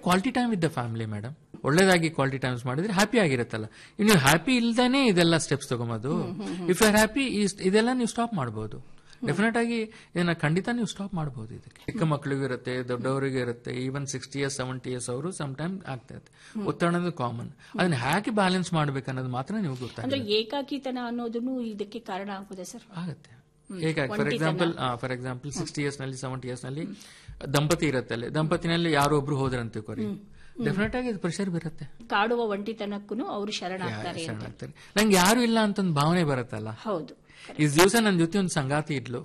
Quality time with the family madam ಒಳ್ಳೇದಾಗಿ quality times ಮಾಡಿದ್ರೆ happy ಆಗಿರುತ್ತಲ್ಲ ನೀವು ಹ್ಯಾಪಿ ಇಲ್ದೇನೆ ಇದೆಲ್ಲ ಸ್ಟೆಪ್ಸ್ ತಗೊಂಬೋದು ಇಫ್ ಯು ಆರ್ ಹ್ಯಾಪಿ ಇದೆಲ್ಲ ನೀವು ಸ್ಟಾಪ್ ಮಾಡಬಹುದು ಡೆಫಿನೆಟ್ ಆಗಿ ಇದನ್ನ ಖಂಡಿತ ನೀವು ಸ್ಟಾಪ್ ಮಾಡಬಹುದು ಇದಕ್ಕೆ ಚಿಕ್ಕ ಮಕ್ಕಳಿಗೂ ಇರುತ್ತೆ ದೊಡ್ಡವರಿಗೂ ಇರುತ್ತೆ even sixty years seventy years ಅವರು ಸಮ್ ಟೈಮ್ ಆಗ್ತಾ ಇರುತ್ತೆ ಒತ್ತಡ ಅನ್ನೋದು ಕಾಮನ್ ಅದನ್ನ ಹೇಗೆ ಬ್ಯಾಲೆನ್ಸ್ ಮಾಡ್ಬೇಕು ಅನ್ನೋದು ಮಾತ್ರ ನೀವು ಅಂದ್ರೆ ಗೊತ್ತಾಗುತ್ತೆ ಏಕಾಕಿತನ ಅನ್ನೋದನ್ನು ಇದಕ್ಕೆ ಕಾರಣ ಆಗುದೆ ಸರ್ ಆಗುತ್ತೆ ಹೇಗೆ for example for example sixty years ನಲ್ಲಿ ಸೆವೆಂಟಿ ಇಯರ್ಸ್ ನಲ್ಲಿ ದಂಪತಿ ಇರುತ್ತೆ ಅಲ್ಲಿ ದಂಪತಿನಲ್ಲಿ ಯಾರೋ ಒಬ್ರು ಹೋದ್ರಂತ ಕೊರಿ ಡೆಫಿನೆಟ್ ಆಗಿ ಇದು ಪ್ರೆಷರ್ ಬರುತ್ತೆ ಕಾಡುವ ಒಂಟಿತನಕ್ಕೂ ಅವರು ಶರಣಾಗ್ತಾರೆ ಅಂತ. ಆಗ್ತಾರೆ ನಂಗೆ ಯಾರು ಇಲ್ಲ ಅಂತ ಒಂದು ಭಾವನೆ ಬರುತ್ತಲ್ಲ ಹೌದು ಈ ದಿವಸ ನನ್ನ ಜೊತೆ ಒಂದು ಸಂಗಾತಿ ಇದ್ಲು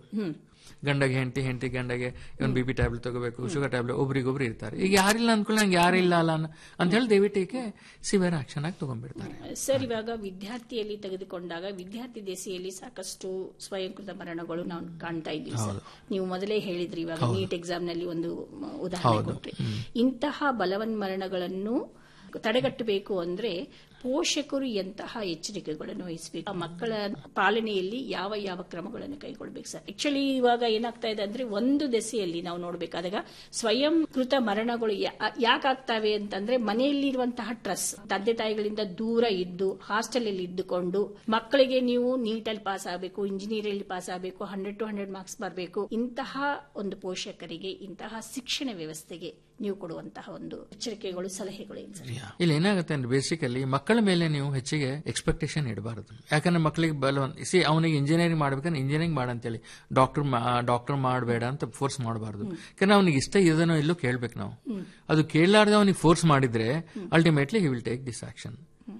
ಗಂಡಗೆ ಹೆಂಡತಿ ಹೆಂಡತಿ ಗಂಡಗೆ ಒಂದು ಬಿ ಪಿ ಟ್ಯಾಬ್ಲೆಟ್ ತಗೋಬೇಕು ಶುಗರ್ ಟ್ಯಾಬ್ಲೆಟ್ ಒಬ್ರಿಗೊಬ್ರು ಇರ್ತಾರೆ ಈಗ ಯಾರಿಲ್ಲ ಅಂದ್ಕೊಳ್ಳಿ ನಂಗೆ ಯಾರಿಲ್ಲ ಅಲ್ಲ ಅನ್ನ- ಅಂತ ಹೇಳಿ ದಯವಿಟ್ಟಿಗೆ ಸಿವಿಯರ್ ಆಕ್ಷನ್ ಆಗಿ ತಗೊಂಡ್ಬಿಡ್ತಾರೆ ಸರ್ ಇವಾಗ ವಿದ್ಯಾರ್ಥಿಯಲ್ಲಿ ತೆಗೆದುಕೊಂಡಾಗ ವಿದ್ಯಾರ್ಥಿ ದೆಸೆಯಲ್ಲಿ ಸಾಕಷ್ಟು ಸ್ವಯಂಕೃತ ಮರಣಗಳು ನಾವು ಕಾಣ್ತಾ ಇದ್ದೀವಿ ಸರ್ ನೀವು ಮೊದಲೇ ಹೇಳಿದ್ರಿ ಇವಾಗ ನೀಟ್ ಎಕ್ಸಾಮ್ ನಲ್ಲಿ ಒಂದು ಮ, ಉದಾಹರಣೆ ಕೊಟ್ರಿ ಇಂತಹ ಬಲವನ್ ಮರಣಗಳನ್ನು ತಡೆಗಟ್ಟಬೇಕು ಅಂದ್ರೆ ಪೋಷಕರು ಎಂತಹ ಎಚ್ಚರಿಕೆಗಳನ್ನು ವಹಿಸಬೇಕು ಆ ಮಕ್ಕಳ ಪಾಲನೆಯಲ್ಲಿ ಯಾವ ಯಾವ ಕ್ರಮಗಳನ್ನು ಕೈಗೊಳ್ಬೇಕು ಸರ್ ಆಕ್ಚುಲಿ ಇವಾಗ ಏನಾಗ್ತಾ ಇದೆ ಅಂದ್ರೆ ಒಂದು ದೆಸೆಯಲ್ಲಿ ನಾವು ನೋಡ್ಬೇಕಾದಾಗ ಸ್ವಯಂ ಕೃತ ಮರಣಗಳು ಯಾಕಾಗ್ತವೆ ಅಂತಂದ್ರೆ ಮನೆಯಲ್ಲಿರುವಂತಹ ಟ್ರಸ್ ತಂದೆ ತಾಯಿಗಳಿಂದ ದೂರ ಇದ್ದು ಹಾಸ್ಟೆಲ್ ಅಲ್ಲಿ ಇದ್ದುಕೊಂಡು ಮಕ್ಕಳಿಗೆ ನೀವು ನೀಟಲ್ಲಿ ಪಾಸ್ ಆಗಬೇಕು ಇಂಜಿನಿಯರಿಂಗ್ ಪಾಸ್ ಆಗಬೇಕು ಹಂಡ್ರೆಡ್ ಟು ಹಂಡ್ರೆಡ್ ಮಾರ್ಕ್ಸ್ ಬರಬೇಕು ಇಂತಹ ಒಂದು ಪೋಷಕರಿಗೆ ಇಂತಹ ಶಿಕ್ಷಣ ವ್ಯವಸ್ಥೆಗೆ ನೀವು ಕೊಡುವಂತಹ ಒಂದು ಎಚ್ಚರಿಕೆಗಳು ಸಲಹೆಗಳು ಏನು ಸರ್ ಇಲ್ಲಿ ಏನಾಗುತ್ತೆ ಅಂದ್ರೆ ಬೇಸಿಕಲಿ ಮಕ್ಕಳ ಮೇಲೆ ನೀವು ಹೆಚ್ಚಿಗೆ ಎಕ್ಸ್ಪೆಕ್ಟೇಷನ್ ಇಡಬಾರದು ಯಾಕಂದ್ರೆ ಮಕ್ಕಳಿಗೆ ಬಲವನ್ ಸಿ ಅವನಿಗೆ ಇಂಜಿನಿಯರಿಂಗ್ ಮಾಡ್ಬೇಕಂದ್ರೆ ಇಂಜಿನಿಯರಿಂಗ್ ಮಾಡಂತೇಳಿ ಡಾಕ್ಟರ್ ಡಾಕ್ಟರ್ ಮಾಡಬೇಡ ಅಂತ ಫೋರ್ಸ್ ಮಾಡಬಾರ್ದು ಯಾಕಂದ್ರೆ ಅವನಿಗೆ ಇಷ್ಟ ಇದನೋ ಇಲ್ಲೋ ಕೇಳ್ಬೇಕು ನಾವು ಅದು ಕೇಳಲಾರ್ದೆ ಅವನಿಗೆ ಫೋರ್ಸ್ ಮಾಡಿದ್ರೆ ultimately he will take this action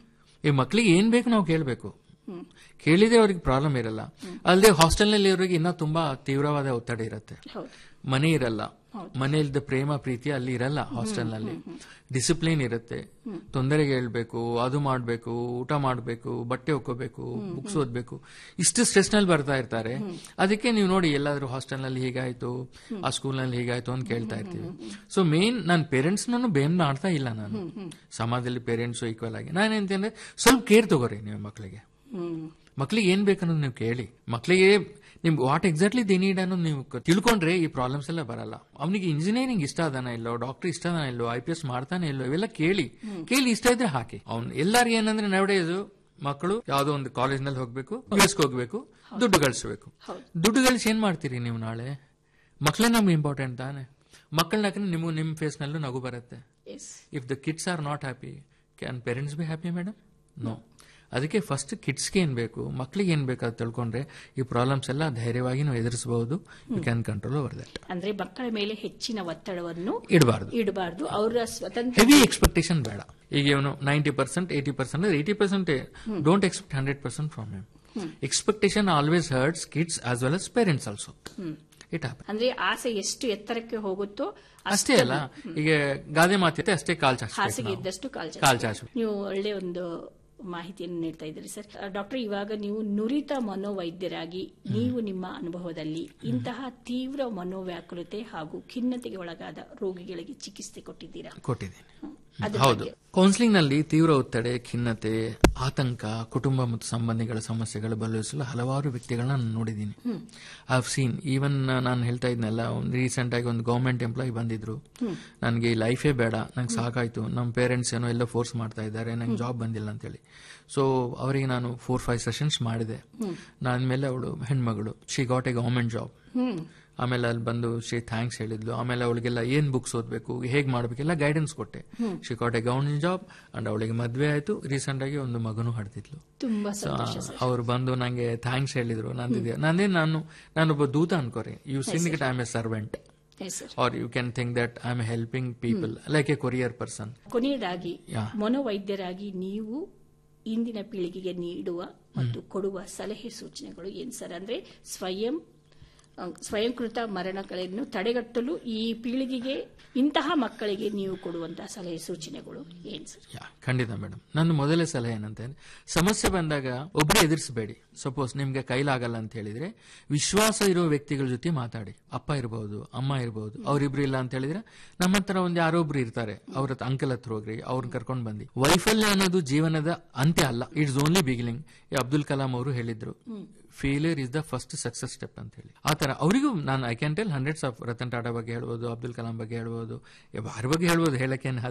ಈ ಮಕ್ಕಳಿಗೆ ಏನ್ ಬೇಕು ನಾವು ಕೇಳಬೇಕು ಕೇಳಿದ್ರೆ ಅವ್ರಿಗೆ ಪ್ರಾಬ್ಲಮ್ ಇರಲ್ಲ ಅಲ್ಲದೆ ಹಾಸ್ಟೆಲ್ನಲ್ಲಿ ಇರೋರಿಗೆ ಇನ್ನೂ ತುಂಬಾ ತೀವ್ರವಾದ ಒತ್ತಡ ಇರುತ್ತೆ ಹೌದು ಮನೆ ಇರಲ್ಲ ಮನೆಯಲ್ಲಿದ್ದ ಪ್ರೇಮ ಪ್ರೀತಿ ಅಲ್ಲಿ ಇರಲ್ಲ ಹಾಸ್ಟೆಲ್ ನಲ್ಲಿ ಡಿಸಿಪ್ಲಿನ್ ಇರುತ್ತೆ ತೊಂದರೆಗೆ ಹೇಳ್ಬೇಕು ಅದು ಮಾಡ್ಬೇಕು ಊಟ ಮಾಡ್ಬೇಕು ಬಟ್ಟೆ ಒಕ್ಕೋಬೇಕು ಬುಕ್ಸ್ ಓದ್ಬೇಕು ಇಷ್ಟು ಸ್ಟ್ರೆಸ್ ನಲ್ಲಿ ಬರ್ತಾ ಇರ್ತಾರೆ ಅದಕ್ಕೆ ನೀವು ನೋಡಿ ಎಲ್ಲಾದ್ರೂ ಹಾಸ್ಟೆಲ್ ನಲ್ಲಿ ಹೀಗಾಯ್ತು ಆ ಸ್ಕೂಲ್ ನಲ್ಲಿ ಹೀಗಾಯ್ತು ಅಂತ ಕೇಳ್ತಾ ಇರ್ತೀವಿ ಸೊ ಮೇನ್ ನನ್ನ ಪೇರೆಂಟ್ಸ್ ನಾನು ಬೇಮ್ ಮಾಡ್ತಾ ಇಲ್ಲ ನಾನು ಸಮಾಜದಲ್ಲಿ ಪೇರೆಂಟ್ಸ್ ಈಕ್ವಲ್ ಆಗಿ ನಾನು ಎಂತಂದ್ರೆ ಸ್ವಲ್ಪ ಕೇರ್ ತಗೋರಿ ನೀವು ಮಕ್ಕಳಿಗೆ ಹ್ಮ್ ಮಕ್ಳಿಗೆ ಏನ್ ಬೇಕನ್ನೋದು ನೀವು ಕೇಳಿ ಮಕ್ಕಳಿಗೆ ನಿಮ್ ವಾಟ್ ಎಕ್ಸಾಕ್ಟ್ಲಿ ದಿ ನೀಡ್ ಅನ್ನೋದು ನೀವು ಕ- ತಿಳ್ಕೊಂಡ್ರೆ ಈ ಪ್ರಾಬ್ಲಮ್ಸ್ ಎಲ್ಲ ಬರಲ್ಲ ಅವನಿಗೆ ಇಂಜಿನಿಯರಿಂಗ್ ಇಷ್ಟ ಅದಾನ ಇಲ್ಲೋ ಡಾಕ್ಟರ್ ಇಷ್ಟ ಅದಾನ ಇಲ್ಲೋ ಐ ಪಿ ಎಸ್ ಮಾಡ್ತಾನೆ ಇಲ್ಲೋ ಇವೆಲ್ಲ ಕೇಳಿ ಕೇಳಿ ಇಷ್ಟ ಇದ್ರೆ ಹಾಕಿ ಅವ್ನು ಎಲ್ಲಾರ್ಗೆ ಏನಂದ್ರೆ ನವಡೇದು ಮಕ್ಕಳು ಯಾವ್ದೋ ಒಂದು ಕಾಲೇಜ್ ನಲ್ಲಿ ಹೋಗ್ಬೇಕು ಯುಎಸ್ ಹೋಗ್ಬೇಕು ದುಡ್ಡು ಗಳಿಸ್ಬೇಕು ದುಡ್ಡು ಗಳಿಸಿ ಏನ್ ಮಾಡ್ತೀರಿ ನೀವು ನಾಳೆ ಮಕ್ಕಳೇ ನಮ್ಗೆ ಇಂಪಾರ್ಟೆಂಟ್ ತಾನೆ ಮಕ್ಕಳನ್ನ ಹಾಕಿದ್ರೆ ನಿಮಗೂ ನಿಮ್ ಫೇಸ್ ನಲ್ಲೂ ನಗು ಬರುತ್ತೆ as if the kids are not happy can parents be happy madam no ಅದಕ್ಕೆ ಫಸ್ಟ್ ಕಿಡ್ಸ್ಗೆ ಏನ್ ಬೇಕು ಮಕ್ಳಿಗೆ ಏನ್ ಬೇಕು ಅದು ತಿಳ್ಕೊಂಡ್ರೆ ಈ ಪ್ರಾಬ್ಲಮ್ಸ್ ಎಲ್ಲ ಧೈರ್ಯವಾಗಿ ನಾವು ಎದುರಿಸಬಹುದು you can control over that ಅಂದ್ರೆ ಮಕ್ಕಳ ಮೇಲೆ ಹೆಚ್ಚಿನ ಒತ್ತಡವನ್ನು ಇಡಬಾರ್ದು ಇಡಬಾರ್ದು ಅವರ ಸ್ವತಂತ್ರ ಹೆವಿ ಎಕ್ಸ್ಪೆಕ್ಟೇಷನ್ ಬೇಡ ಈಗ ಇವನು ninety percent eighty percent eighty percent don't expect hundred percent from him expectation always hurts kids as well as parents also it happen ಅಂದ್ರೆ ಆಸೆ ಎಷ್ಟು ಎತ್ತರಕ್ಕೆ ಹೋಗುತ್ತೋ ಅಷ್ಟೇ ಅಲ್ಲ ಈಗ ಗಾದೆ ಮಾತಿರುತ್ತೆ ಅಷ್ಟೇ ಕಾಲ್ ಚಾಚ್ ಹಾಸಿಗೆ ಇದ್ದಷ್ಟು ಕಾಲ್ ಕಾಲ್ ಚಾಚು ನೀವು ಒಳ್ಳೆ ಒಂದು ಮಾಹಿತಿಯನ್ನು ನೀಡ್ತಾ ಇದ್ದೀರಿ ಸರ್ ಡಾಕ್ಟರ್ ಇವಾಗ ನೀವು ನುರಿತ ಮನೋವೈದ್ಯರಾಗಿ ನೀವು ನಿಮ್ಮ ಅನುಭವದಲ್ಲಿ ಇಂತಹ ತೀವ್ರ ಮನೋವ್ಯಾಕುಲತೆ ಹಾಗೂ ಖಿನ್ನತೆಗೆ ಒಳಗಾದ ರೋಗಿಗಳಿಗೆ ಚಿಕಿತ್ಸೆ ಕೊಟ್ಟಿದ್ದೀರಾ ಕೊಟ್ಟಿದ್ದೀನಿ ಅದ್ರ ಹೌದು ಕೌನ್ಸಿಲಿಂಗ್ ನಲ್ಲಿ ತೀವ್ರ ಒತ್ತಡ ಖಿನ್ನತೆ ಆತಂಕ ಕುಟುಂಬ ಮತ್ತು ಸಂಬಂಧಿಗಳ ಸಮಸ್ಯೆಗಳು ಬಲವಿಸಲು ಹಲವಾರು ವ್ಯಕ್ತಿಗಳನ್ನ ನಾನು ನೋಡಿದ್ದೀನಿ ಐ ಹವ್ ಸೀನ್ ಈವನ್ ನಾನು ಹೇಳ್ತಾ ಇದ್ನಲ್ಲ ಒಂದು ರೀಸೆಂಟ್ ಆಗಿ ಒಂದು ಗೌರ್ಮೆಂಟ್ ಎಂಪ್ಲಾಯ್ ಬಂದಿದ್ರು ನನಗೆ ಈ ಲೈಫೇ ಬೇಡ ನಂಗೆ ಸಾಕಾಯ್ತು ನಮ್ಮ ಪೇರೆಂಟ್ಸ್ ಏನೋ ಎಲ್ಲ ಫೋರ್ಸ್ ಮಾಡ್ತಾ ಇದ್ದಾರೆ ನಂಗೆ ಜಾಬ್ ಬಂದಿಲ್ಲ ಅಂತೇಳಿ ಸೊ ಅವರಿಗೆ ನಾನು ಫೋರ್ ಫೈವ್ ಸೆಷನ್ಸ್ ಮಾಡಿದೆ ಮೇಲೆ ಅವಳು ಹೆಣ್ಮಗಳು she got a government job ಆಮೇಲೆ ಅಲ್ಲಿ ಬಂದು ಶಿ ಥ್ಯಾಂಕ್ಸ್ ಹೇಳಿದ್ಲು ಆಮೇಲೆ ಅವಳಿಗೆಲ್ಲ ಏನ್ ಬುಕ್ಸ್ ಓದ್ಬೇಕು ಹೇಗ್ ಮಾಡ್ಬೇಕೆಲ್ಲ ಗೈಡೆನ್ಸ್ ಕೊಟ್ಟೆ she got a government job and ಅವಳಿಗೆ ಮದ್ವೆ ಆಯ್ತು ರೀಸೆಂಟ್ ಆಗಿ ಒಂದು ಮಗನು ಹಡ್ತಿದ್ಲು ತುಂಬಾ ಸಂತೋಷ ಸರ್ ಅವ್ರು ಬಂದು ನಂಗೆ ಥ್ಯಾಂಕ್ಸ್ ಹೇಳಿದ್ರು ನಂದಿದ್ಯಾ ನಂದೇ ನಾನು ನಾನೊಬ್ಬ ದೂತ ಅನ್ಕೋರಿ you sing it I am a servant yes sir or you can think that I am helping people like a courier person ಕೊನೆಯದಾಗಿ ಯಾ. ಮನೋವೈದ್ಯರಾಗಿ ನೀವು ಇಂದಿನ ಪೀಳಿಗೆಗೆ ನೀಡುವ ಮತ್ತು ಕೊಡುವ ಸಲಹೆ ಸೂಚನೆಗಳು ಏನ್ ಸರ್ ಅಂದ್ರೆ ಸ್ವಯಂ ಅ, ಸ್ವಯಂಕೃತ ಮರಣಗಳನ್ನು ತಡೆಗಟ್ಟಲು ಈ ಪೀಳಿಗೆಗೆ ಇಂತಹ ಮಕ್ಕಳಿಗೆ ನೀವು ಕೊಡುವಂತಹ ಸಲಹೆ ಸೂಚನೆಗಳು ಏನ್ ಸರ್ ಯಾ ಖಂಡಿತ ಮೇಡಮ್ ನನ್ನ ಮೊದಲೇ ಸಲಹೆ ಏನಂತ ಸಮಸ್ಯೆ ಬಂದಾಗ ಒಬ್ಬರೇ ಎದುರಿಸಬೇಡಿ ಸಪೋಸ್ ನಿಮ್ಗೆ ಕೈಲಾಗಲ್ಲ ಅಂತ ಹೇಳಿದ್ರೆ ವಿಶ್ವಾಸ ಇರೋ ವ್ಯಕ್ತಿಗಳ ಜೊತೆ ಮಾತಾಡಿ ಅಪ್ಪ ಇರಬಹುದು ಅಮ್ಮ ಇರಬಹುದು ಅವ್ರಿಬ್ರು ಇಲ್ಲ ಅಂತ ಹೇಳಿದ್ರೆ ನಮ್ಮ ಹತ್ರ ಒಂದ್ ಯಾರೋ ಒಬ್ರು ಇರ್ತಾರೆ ಅವ್ರ ಹತ್ರ ಅಂಕಲ್ ಹತ್ರ ಹೋಗ್ರಿ ಅವ್ರನ್ನ ಕರ್ಕೊಂಡ್ ಬಂದಿ ವೈಫಲ್ಯ ಅನ್ನೋದು ಜೀವನದ ಅಂತ್ಯ ಅಲ್ಲ it's only beginning Abdul Kalam ಅವರು ಹೇಳಿದ್ರು failure is the first success step ಅಂತ ಹೇಳಿ ಆ ತರ ಅವರಿಗೂ ನಾನು I can tell hundreds of Ratan Tata ಬಗ್ಗೆ ಹೇಳ್ಬೋದು ಅಬ್ದುಲ್ ಕಲಾಂ ಬಗ್ಗೆ ಹೇಳ್ಬೋದು ಯಾರ ಬಗ್ಗೆ ಹೇಳ್ಬೋದು ಹೇಳಕ್ಕೆ